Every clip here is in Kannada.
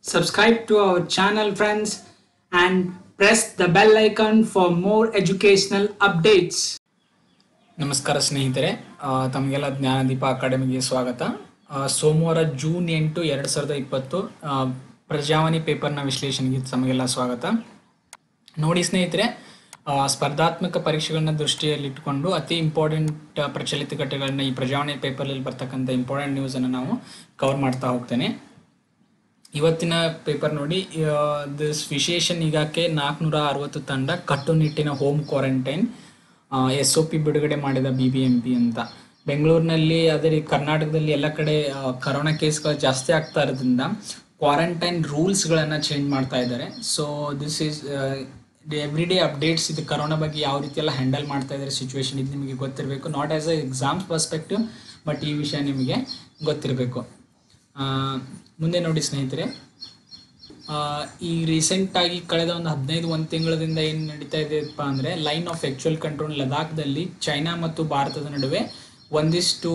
Subscribe to our channel, friends, and press the bell icon for more educational updates. ನಮಸ್ಕಾರ ಸ್ನೇಹಿತರೆ ಆ, ತಮಗೆಲ್ಲ ಜ್ಞಾನದೀಪ ಅಕಾಡೆಮಿಗೆ ಸ್ವಾಗತ ಆ, ಸೋಮವಾರ ಜೂನ್ ಎಂಟು ಎರಡು ಸಾವಿರದ ಇಪ್ಪತ್ತು ಆ, ಪ್ರಜಾವಾಣಿ ಪೇಪರ್ನ ವಿಶ್ಲೇಷಣೆಗೆ ತಮಗೆಲ್ಲ ಸ್ವಾಗತ ನೋಡಿ ಸ್ನೇಹಿತರೆ ಆ, ಸ್ಪರ್ಧಾತ್ಮಕ ಪರೀಕ್ಷೆಗಳನ್ನ ದೃಷ್ಟಿಯಲ್ಲಿಟ್ಟುಕೊಂಡು ಅತಿ ಇಂಪಾರ್ಟೆಂಟ್ ಪ್ರಚಲಿತ ಘಟನೆಗಳನ್ನ ಈ ಪ್ರಜಾವಾಣಿ ಪೇಪರಲ್ಲಿ ಬರ್ತಕ್ಕಂಥ ಇಂಪಾರ್ಟೆಂಟ್ ನ್ಯೂಸನ್ನು ನಾವು ಕವರ್ ಮಾಡ್ತಾ ಹೋಗ್ತೇನೆ ಇವತ್ತಿನ ಪೇಪರ್ ನೋಡಿ ದಿಸ್ ವಿಶೇಷ ನಿಗಾಕ್ಕೆ ನಾಲ್ಕುನೂರ ಅರವತ್ತು ತಂಡ ಕಟ್ಟುನಿಟ್ಟಿನ home quarantine S O P ಬಿಡುಗಡೆ ಮಾಡಿದ ಬಿ ಬಿ ಎಂ ಪಿ ಅಂತ ಬೆಂಗಳೂರಿನಲ್ಲಿ ಅದೇ ರೀತಿ ಕರ್ನಾಟಕದಲ್ಲಿ ಎಲ್ಲ ಕಡೆ ಆ, ಕರೋನಾ ಕೇಸ್ಗಳು ಜಾಸ್ತಿ ಆಗ್ತಾ ಇರೋದ್ರಿಂದ ಕ್ವಾರಂಟೈನ್ ರೂಲ್ಸ್ಗಳನ್ನು ಚೇಂಜ್ ಮಾಡ್ತಾ ಇದ್ದಾರೆ so this is every day updates ಇದು ಕರೋನಾ ಬಗ್ಗೆ ಯಾವ ರೀತಿ ಎಲ್ಲ ಹ್ಯಾಂಡಲ್ ಮಾಡ್ತಾ ಇದ್ದಾರೆ ಸಿಚುವೇಶನ್ ಇದು ನಿಮಗೆ ಗೊತ್ತಿರಬೇಕು not as a exams perspective but ಈ ವಿಷಯ ನಿಮಗೆ ಗೊತ್ತಿರಬೇಕು ಆ, ಮುಂದೆ ನೋಡಿ ಸ್ನೇಹಿತರೆ ಆ, ಈ ರೀಸೆಂಟ್ ಆಗಿ ಕಳೆದ ಒಂದು ಹದಿನೈದು ಒಂದು ತಿಂಗಳದಿಂದ ಏನು ನಡೀತಾ ಇದೆಯಪ್ಪ ಅಂದರೆ ಲೈನ್ ಆಫ್ ಆ್ಯಕ್ಚುಯಲ್ ಕಂಟ್ರೋಲ್ ಲದಾಖ್ದಲ್ಲಿ ಚೈನಾ ಮತ್ತು ಭಾರತದ ನಡುವೆ ಒಂದಿಷ್ಟು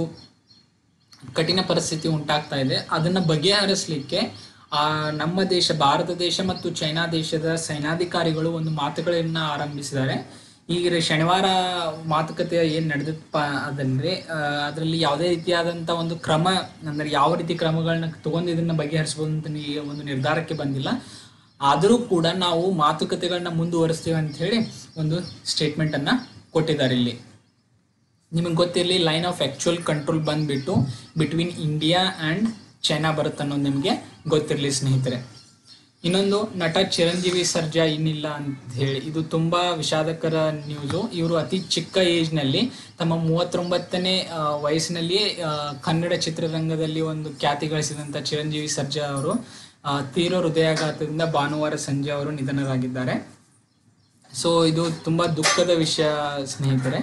ಕಠಿಣ ಪರಿಸ್ಥಿತಿ ಉಂಟಾಗ್ತಾ ಇದೆ ಅದನ್ನು ಬಗೆಹರಿಸಲಿಕ್ಕೆ ಆ ನಮ್ಮ ದೇಶ ಭಾರತ ದೇಶ ಮತ್ತು ಚೈನಾ ದೇಶದ ಸೈನಾಧಿಕಾರಿಗಳು ಒಂದು ಮಾತುಗಳನ್ನು ಆರಂಭಿಸಿದ್ದಾರೆ ಈಗ ರೆ- ಶನಿವಾರ ಮಾತುಕತೆ ಏನು ನಡೆದಪ್ಪ ಅದಂದ್ರೆ ಅದರಲ್ಲಿ ಯಾವುದೇ ರೀತಿಯಾದಂಥ ಒಂದು ಕ್ರಮ ಅಂದರೆ ಯಾವ ರೀತಿ ಕ್ರಮಗಳನ್ನ ತಗೊಂಡು ಇದನ್ನ ಬಗೆಹರಿಸ್ಬೋದು ಅಂತ ನೀ- ಒಂದು ನಿರ್ಧಾರಕ್ಕೆ ಬಂದಿಲ್ಲ ಆದರೂ ಕೂಡ ನಾವು ಮಾತುಕತೆಗಳನ್ನ ಮುಂದುವರಿಸ್ತೀವಿ ಅಂತ ಹೇಳಿ ಒಂದು ಸ್ಟೇಟ್ಮೆಂಟ್ ಅನ್ನ ಕೊಟ್ಟಿದ್ದಾರೆ ಇಲ್ಲಿ ನಿಮಗೆ ಗೊತ್ತಿರಲಿ ಲೈನ್ ಆಫ್ ಆ್ಯಕ್ಚುಯಲ್ ಕಂಟ್ರೋಲ್ ಬಂದ್ಬಿಟ್ಟು ಬಿಟ್ವೀನ್ ಇಂಡಿಯಾ ಆ್ಯಂಡ್ ಚೈನಾ ಬರುತ್ತೆ ಅನ್ನೋದು ನಿಮಗೆ ಗೊತ್ತಿರಲಿ ಸ್ನೇಹಿತರೆ ಇನ್ನೊಂದು ನಟ ಚಿರಂಜೀವಿ ಸರ್ಜಾ ಇನ್ನಿಲ್ಲ ಅಂತ ಹೇಳಿ ಇದು ತುಂಬಾ ವಿಷಾದಕರ ನ್ಯೂಸು ಇವರು ಅತಿ ಚಿಕ್ಕ ಏಜ್ನಲ್ಲಿ ತಮ್ಮ ಮೂವತ್ತೊಂಬತ್ತನೇ ಆ, ವಯಸ್ಸಿನಲ್ಲಿ ಆ, ಕನ್ನಡ ಚಿತ್ರರಂಗದಲ್ಲಿ ಒಂದು ಖ್ಯಾತಿ ಗಳಿಸಿದಂಥ ಚಿರಂಜೀವಿ ಸರ್ಜಾ ಅವರು ಆ, ತೀವ್ರ ಹೃದಯಾಘಾತದಿಂದ ಭಾನುವಾರ ಸಂಜೆ ಅವರು ನಿಧನರಾಗಿದ್ದಾರೆ ಸೊ ಇದು ತುಂಬಾ ದುಃಖದ ವಿಷಯ ಸ್ನೇಹಿತರೆ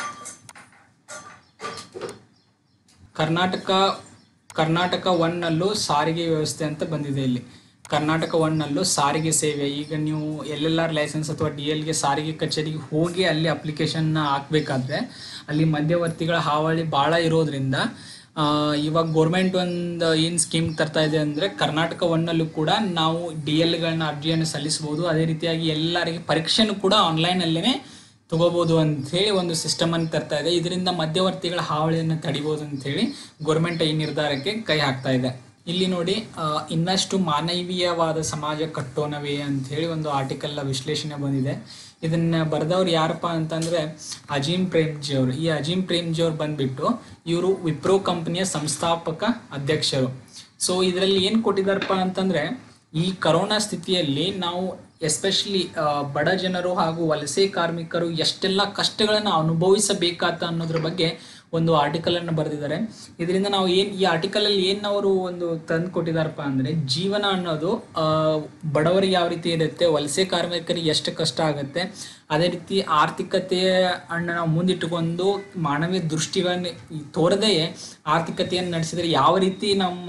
ಕರ್ನಾಟಕ ಕರ್ನಾಟಕ ಒನ್ನಲ್ಲೂ ಸಾರಿಗೆ ವ್ಯವಸ್ಥೆ ಅಂತ ಬಂದಿದೆ ಇಲ್ಲಿ ಕರ್ನಾಟಕ ಒನ್ನಲ್ಲೂ ಸಾರಿಗೆ ಸೇವೆ ಈಗ ನೀವು ಎಲ್ ಎಲ್ ಆರ್ ಲೈಸೆನ್ಸ್ ಅಥವಾ ಡಿ ಎಲ್ಗೆ ಸಾರಿಗೆ ಕಚೇರಿಗೆ ಹೋಗಿ ಅಲ್ಲಿ ಅಪ್ಲಿಕೇಶನ್ನ ಹಾಕ್ಬೇಕಾದ್ರೆ ಅಲ್ಲಿ ಮಧ್ಯವರ್ತಿಗಳ ಹಾವಳಿ ಭಾಳ ಇರೋದ್ರಿಂದ ಆ, ಇವಾಗ ಗೋರ್ಮೆಂಟ್ ಒಂದು ಏನು ಸ್ಕೀಮ್ ತರ್ತಾ ಇದೆ ಅಂದರೆ ಕರ್ನಾಟಕ ಒನ್ನಲ್ಲೂ ಕೂಡ ನಾವು ಡಿ ಎಲ್ಗಳನ್ನ ಅರ್ಜಿಯನ್ನು ಸಲ್ಲಿಸ್ಬೋದು ಅದೇ ರೀತಿಯಾಗಿ ಎಲ್ಲರಿಗೆ ಪರೀಕ್ಷೆನೂ ಕೂಡ ಆನ್ಲೈನಲ್ಲೇ ತಗೋಬಹುದು ಅಂತ ಹೇಳಿ ಒಂದು ಸಿಸ್ಟಮ್ ಅನ್ನು ತರ್ತಾ ಇದೆ ಇದರಿಂದ ಮಧ್ಯವರ್ತಿಗಳ ಹಾವಳಿಯನ್ನು ತಡಿಬಹುದು ಅಂತ ಹೇಳಿ ಗೌರ್ಮೆಂಟ್ ಈ ನಿರ್ಧಾರಕ್ಕೆ ಕೈ ಹಾಕ್ತಾ ಇದೆ ಇಲ್ಲಿ ನೋಡಿ ಆ, ಇನ್ನಷ್ಟು ಮಾನವೀಯವಾದ ಸಮಾಜ ಕಟ್ಟೋಣವೇ ಅಂತ ಹೇಳಿ ಒಂದು ಆರ್ಟಿಕಲ್ ವಿಶ್ಲೇಷಣೆ ಬಂದಿದೆ ಇದನ್ನ ಬರೆದವ್ರು ಯಾರಪ್ಪ ಅಂತಂದ್ರೆ ಅಜೀಂ ಪ್ರೇಮ್ಜಿ ಅವರು ಈ ಅಜೀಂ ಪ್ರೇಮ್ಜಿ ಅವ್ರು ಬಂದ್ಬಿಟ್ಟು ಇವರು ವಿಪ್ರೋ ಕಂಪನಿಯ ಸಂಸ್ಥಾಪಕ ಅಧ್ಯಕ್ಷರು ಸೊ ಇದರಲ್ಲಿ ಏನು ಕೊಟ್ಟಿದ್ದಾರಪ್ಪ ಅಂತಂದ್ರೆ ಈ ಕರೋನಾ ಸ್ಥಿತಿಯಲ್ಲಿ ನಾವು ಎಸ್ಪೆಷಲಿ ಬಡ ಜನರು ಹಾಗೂ ವಲಸೆ ಕಾರ್ಮಿಕರು ಎಷ್ಟೆಲ್ಲ ಕಷ್ಟಗಳನ್ನು ಅನುಭವಿಸಬೇಕಾತ ಅನ್ನೋದ್ರ ಬಗ್ಗೆ ಒಂದು ಆರ್ಟಿಕಲ್ ಅನ್ನು ಬರೆದಿದ್ದಾರೆ ಇದರಿಂದ ನಾವು ಏನ್ ಈ ಆರ್ಟಿಕಲ್ ಅಲ್ಲಿ ಏನ್ ಅವರು ಒಂದು ತಂದು ಕೊಟ್ಟಿದಾರಪ್ಪ ಅಂದ್ರೆ ಜೀವನ ಅನ್ನೋದು ಆ, ಬಡವರಿಗೆ ಯಾವ ರೀತಿ ಇರುತ್ತೆ ವಲಸೆ ಕಾರ್ಮಿಕರಿಗೆ ಎಷ್ಟು ಕಷ್ಟ ಆಗುತ್ತೆ ಅದೇ ರೀತಿ ಆರ್ಥಿಕತೆಯ ಅನ್ನ ನಾವು ಮುಂದಿಟ್ಟುಕೊಂಡು ಮಾನವೀಯ ದೃಷ್ಟಿಗಳನ್ನ ತೋರದೆಯೇ ಆರ್ಥಿಕತೆಯನ್ನು ನಡೆಸಿದರೆ ಯಾವ ರೀತಿ ನಮ್ಮ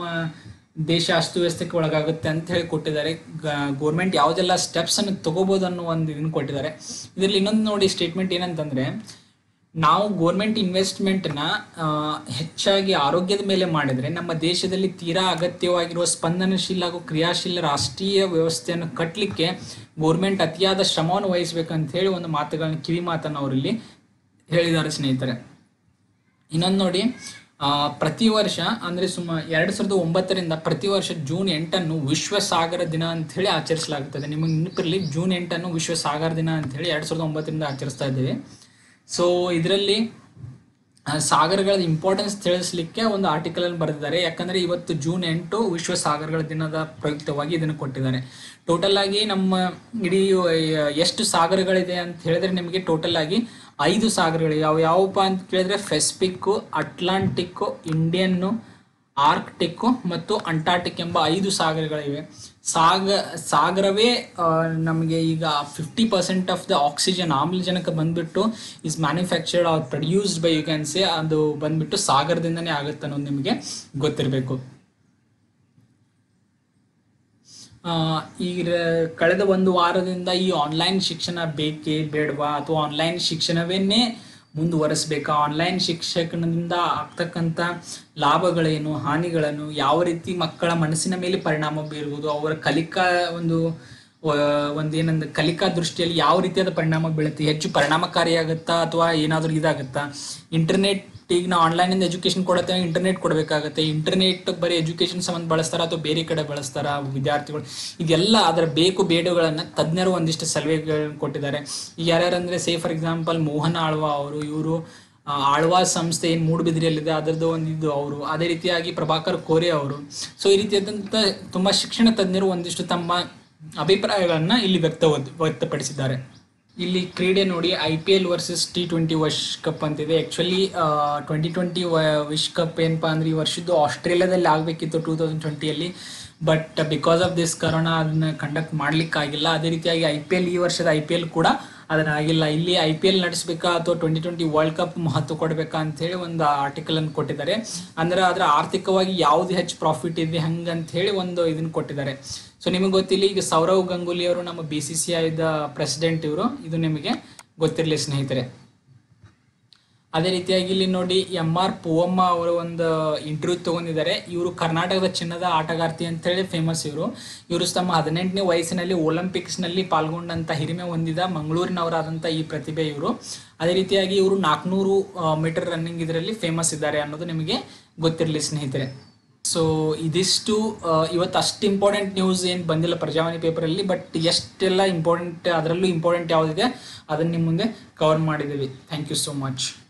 ದೇಶ ಅಸ್ತವ್ಯಸ್ತಕ್ಕೆ ಒಳಗಾಗುತ್ತೆ ಅಂತ ಹೇಳಿ ಕೊಟ್ಟಿದ್ದಾರೆ ಗೋರ್ಮೆಂಟ್ ಯಾವುದೆಲ್ಲ ಸ್ಟೆಪ್ಸ್ ಅನ್ನು ತಗೋಬಹುದು ಅನ್ನೋ ಒಂದು ಇದನ್ನು ಕೊಟ್ಟಿದ್ದಾರೆ ಇದರಲ್ಲಿ ಇನ್ನೊಂದು ನೋಡಿ ಸ್ಟೇಟ್ಮೆಂಟ್ ಏನಂತಂದ್ರೆ ನಾವು ಗೋರ್ಮೆಂಟ್ ಇನ್ವೆಸ್ಟ್ಮೆಂಟ್ನ ಹೆಚ್ಚಾಗಿ ಆರೋಗ್ಯದ ಮೇಲೆ ಮಾಡಿದ್ರೆ ನಮ್ಮ ದೇಶದಲ್ಲಿ ತೀರಾ ಅಗತ್ಯವಾಗಿರುವ ಸ್ಪಂದನಶೀಲ ಹಾಗೂ ಕ್ರಿಯಾಶೀಲ ರಾಷ್ಟ್ರೀಯ ವ್ಯವಸ್ಥೆಯನ್ನು ಕಟ್ಟಲಿಕ್ಕೆ ಗೋರ್ಮೆಂಟ್ ಅತಿಯಾದ ಶ್ರಮವನ್ನು ವಹಿಸ್ಬೇಕಂತ ಹೇಳಿ ಒಂದು ಮಾತುಗಳನ್ನ ಕಿವಿ ಮಾತನ್ನು ಅವರಲ್ಲಿ ಹೇಳಿದ್ದಾರೆ ಸ್ನೇಹಿತರೆ ಇನ್ನೊಂದು ನೋಡಿ ಆ, ಪ್ರತಿ ವರ್ಷ ಅಂದ್ರೆ ಸುಮ ಎರಡು ಸಾವಿರದ ಒಂಬತ್ತರಿಂದ ಪ್ರತಿ ವರ್ಷ ಜೂನ್ ಎಂಟನ್ನು ವಿಶ್ವ ಸಾಗರ ದಿನ ಅಂತ ಹೇಳಿ ಆಚರಿಸಲಾಗುತ್ತದೆ ನಿಮಗೆ ನೆನಪಿರಲಿ ಜೂನ್ ಎಂಟನ್ನು ವಿಶ್ವ ಸಾಗರ ದಿನ ಅಂತ ಹೇಳಿ ಎರಡು ಸಾವಿರದ ಒಂಬತ್ತರಿಂದ ಆಚರಿಸ್ತಾ ಇದ್ದೇವೆ ಸೊ ಇದರಲ್ಲಿ ಆ, ಸಾಗರಗಳ ಇಂಪಾರ್ಟೆನ್ಸ್ ತಿಳಿಸ್ಲಿಕ್ಕೆ ಒಂದು ಆರ್ಟಿಕಲ್ ಅನ್ನು ಬರೆದಿದ್ದಾರೆ ಯಾಕಂದ್ರೆ ಇವತ್ತು ಜೂನ್ ಎಂಟು ವಿಶ್ವ ಸಾಗರಗಳ ದಿನದ ಪ್ರಯುಕ್ತವಾಗಿ ಇದನ್ನು ಕೊಟ್ಟಿದ್ದಾರೆ ಟೋಟಲ್ ಆಗಿ ನಮ್ಮ ಇಡೀ ಆ, ಎಷ್ಟು ಸಾಗರಗಳಿದೆ ಅಂತ ಹೇಳಿದ್ರೆ ನಿಮಗೆ ಟೋಟಲ್ ಆಗಿ ಐದು ಸಾಗರಗಳು ಯಾವ ಯಾವಪ್ಪ ಅಂತ ಕೇಳಿದ್ರೆ ಫೆಸ್ಪಿಕ್ಕು ಅಟ್ಲಾಂಟಿಕ್ಕು ಇಂಡಿಯನ್ನು ಆರ್ಕ್ಟಿಕ್ಕು ಮತ್ತು ಅಂಟಾರ್ಟಿಕ್ ಎಂಬ ಐದು ಸಾಗರಗಳಿವೆ ಸಾಗ ಸಾಗರವೇ ಆ, ನಮಗೆ ಈಗ fifty percent of the oxygen ಆಮ್ಲಜನಕ ಬಂದ್ಬಿಟ್ಟು is manufactured or produced by you can say ಅದು ಬಂದ್ಬಿಟ್ಟು ಸಾಗರದಿಂದನೇ ಆಗುತ್ತೆ ಅನ್ನೋದು ನಿಮಗೆ ಗೊತ್ತಿರಬೇಕು ಆ, ಈ ರ- ಕಳೆದ ಒಂದು ವಾರದಿಂದ ಈ ಆನ್ಲೈನ್ ಶಿಕ್ಷಣ ಬೇಕೇ ಬೇಡವಾ ಅಥವಾ ಆನ್ಲೈನ್ ಶಿಕ್ಷಣವೇನೇ ಮುಂದುವರಿಸಬೇಕಾ ಆನ್ಲೈನ್ ಶಿಕ್ಷಣದಿಂದ ಆಗ್ತಕ್ಕಂಥ ಲಾಭಗಳೇನು ಹಾನಿಗಳನ್ನು ಯಾವ ರೀತಿ ಮಕ್ಕಳ ಮನಸ್ಸಿನ ಮೇಲೆ ಪರಿಣಾಮ ಬೀರುವುದು ಅವರ ಕಲಿಕಾ ಒಂದು ಒಂದು ಏನಂದ್ರೆ ಕಲಿಕಾ ದೃಷ್ಟಿಯಲ್ಲಿ ಯಾವ ರೀತಿಯಾದ ಪರಿಣಾಮ ಬೀಳುತ್ತೆ ಹೆಚ್ಚು ಪರಿಣಾಮಕಾರಿಯಾಗುತ್ತಾ ಅಥವಾ ಏನಾದರೂ ಇದಾಗುತ್ತಾ ಇಂಟರ್ನೆಟ್ ಈಗ ನಾವು ಆನ್ಲೈನಿಂದ ಎಜುಕೇಶನ್ ಕೊಡುತ್ತೆ ಇಂಟರ್ನೆಟ್ ಕೊಡಬೇಕಾಗತ್ತೆ ಇಂಟರ್ನೆಟ್ ಬರೀ ಎಜುಕೇಶನ್ ಸಂಬಂಧ ಬಳಸ್ತಾರ ಅಥವಾ ಬೇರೆ ಕಡೆ ಬಳಸ್ತಾರ ವಿದ್ಯಾರ್ಥಿಗಳು ಇದೆಲ್ಲ ಅದರ ಬೇಕು ಬೇಡುಗಳನ್ನು ತಜ್ಞರು ಒಂದಿಷ್ಟು ಸಲಹೆಗಳನ್ನು ಕೊಟ್ಟಿದ್ದಾರೆ ಈಗ ಯಾರ್ಯಾರಂದ್ರೆ say for example Mohan Alva ಅವರು ಇವರು ಆಳ್ವಾ ಸಂಸ್ಥೆ ಏನು ಮೂಡುಬಿದ್ರಿಯಲ್ಲಿದೆ ಅದರದ್ದು ಒಂದಿದ್ದು ಅವರು ಅದೇ ರೀತಿಯಾಗಿ ಪ್ರಭಾಕರ್ ಕೋರೆ ಅವರು ಸೊ ಈ ರೀತಿಯಾದಂಥ ತುಂಬ ಶಿಕ್ಷಣ ತಜ್ಞರು ಒಂದಿಷ್ಟು ತಮ್ಮ ಅಭಿಪ್ರಾಯಗಳನ್ನ ಇಲ್ಲಿ ವ್ಯಕ್ತ ವ್ಯಕ್ತಪಡಿಸಿದ್ದಾರೆ ಇಲ್ಲಿ ಕ್ರೀಡೆ ನೋಡಿ I P L versus T twenty ವಿಶ್ ಕಪ್ ಅಂತಿದೆ ಆ್ಯಕ್ಚುಲಿ ಟ್ವೆಂಟಿ ಟ್ವೆಂಟಿ ವಿಶ್ ಕಪ್ ಏನಪ್ಪಾ ಅಂದ್ರೆ ಈ ವರ್ಷದ್ದು ಆಸ್ಟ್ರೇಲಿಯಾದಲ್ಲಿ ಆಗಬೇಕಿತ್ತು ಟೂ ತೌಸಂಡ್ ಟ್ವೆಂಟಿಯಲ್ಲಿ but because of this corona ಅದನ್ನ ಕಂಡಕ್ಟ್ ಮಾಡ್ಲಿಕ್ಕಾಗಿಲ್ಲ ಅದೇ ರೀತಿಯಾಗಿ ಐ ಪಿ ಎಲ್ ಈ ವರ್ಷದ ಐ ಪಿ ಎಲ್ ಕೂಡ ಅದನ್ನ ಆಗಿಲ್ಲ ಇಲ್ಲಿ ಐ ಪಿ ಎಲ್ ನಡೆಸಬೇಕಾ ಅಥವಾ ಟ್ವೆಂಟಿ ಟ್ವೆಂಟಿ ವರ್ಲ್ಡ್ ಕಪ್ ಮಹತ್ವ ಕೊಡಬೇಕಾ ಅಂತ ಹೇಳಿ ಒಂದು ಆರ್ಟಿಕಲ್ ಅನ್ನು ಕೊಟ್ಟಿದ್ದಾರೆ ಅಂದ್ರೆ ಅದರ ಆರ್ಥಿಕವಾಗಿ ಯಾವ್ದು ಹೆಚ್ಚು ಪ್ರಾಫಿಟ್ ಇದೆ ಹಂಗಂತ ಹೇಳಿ ಒಂದು ಇದನ್ನ ಕೊಟ್ಟಿದ್ದಾರೆ ಸೊ ನಿಮಗೆ ಗೊತ್ತಿಲ್ಲ ಈಗ ಸೌರವ್ ಗಂಗೂಲಿ ಅವರು ನಮ್ಮ ಬಿ ಸಿ ಸಿ ಐದ ಪ್ರೆಸಿಡೆಂಟ್ ಇವರು ಇದು ನಿಮಗೆ ಗೊತ್ತಿರಲಿ ಸ್ನೇಹಿತರೆ ಅದೇ ರೀತಿಯಾಗಿ ಇಲ್ಲಿ ನೋಡಿ ಎಂ ಆರ್ ಪೂವಮ್ಮ ಅವರು ಒಂದು ಇಂಟರ್ವ್ಯೂ ತಗೊಂಡಿದ್ದಾರೆ ಇವರು ಕರ್ನಾಟಕದ ಚಿನ್ನದ ಆಟಗಾರ್ತಿ ಅಂತ ಹೇಳಿ ಫೇಮಸ್ ಇವರು ಇವರು ತಮ್ಮ ಹದಿನೆಂಟನೇ ವಯಸ್ಸಿನಲ್ಲಿ ಒಲಿಂಪಿಕ್ಸ್ನಲ್ಲಿ ಪಾಲ್ಗೊಂಡಂತ ಹಿರಿಮೆ ಹೊಂದಿದ ಮಂಗಳೂರಿನವರಾದಂಥ ಈ ಪ್ರತಿಭೆ ಇವರು ಅದೇ ರೀತಿಯಾಗಿ ಇವರು ನಾಲ್ಕುನೂರು ಮೀಟರ್ ರನ್ನಿಂಗ್ ಇದರಲ್ಲಿ ಫೇಮಸ್ ಇದ್ದಾರೆ ಅನ್ನೋದು ನಿಮಗೆ ಗೊತ್ತಿರಲಿ ಸ್ನೇಹಿತರೆ ಸೊ ಇದಿಷ್ಟು ಇವತ್ತು ಅಷ್ಟು ಇಂಪಾರ್ಟೆಂಟ್ ನ್ಯೂಸ್ ಏನು ಬಂದಿಲ್ಲ ಪ್ರಜಾವಾಣಿ ಪೇಪರಲ್ಲಿ ಬಟ್ ಎಷ್ಟೆಲ್ಲ ಇಂಪಾರ್ಟೆಂಟ್ ಅದರಲ್ಲೂ ಇಂಪಾರ್ಟೆಂಟ್ ಯಾವುದಿದೆ ಅದನ್ನು ನಿಮ್ಮ ಮುಂದೆ ಕವರ್ ಮಾಡಿದ್ದೀವಿ ಥ್ಯಾಂಕ್ ಯು ಸೋ ಮಚ್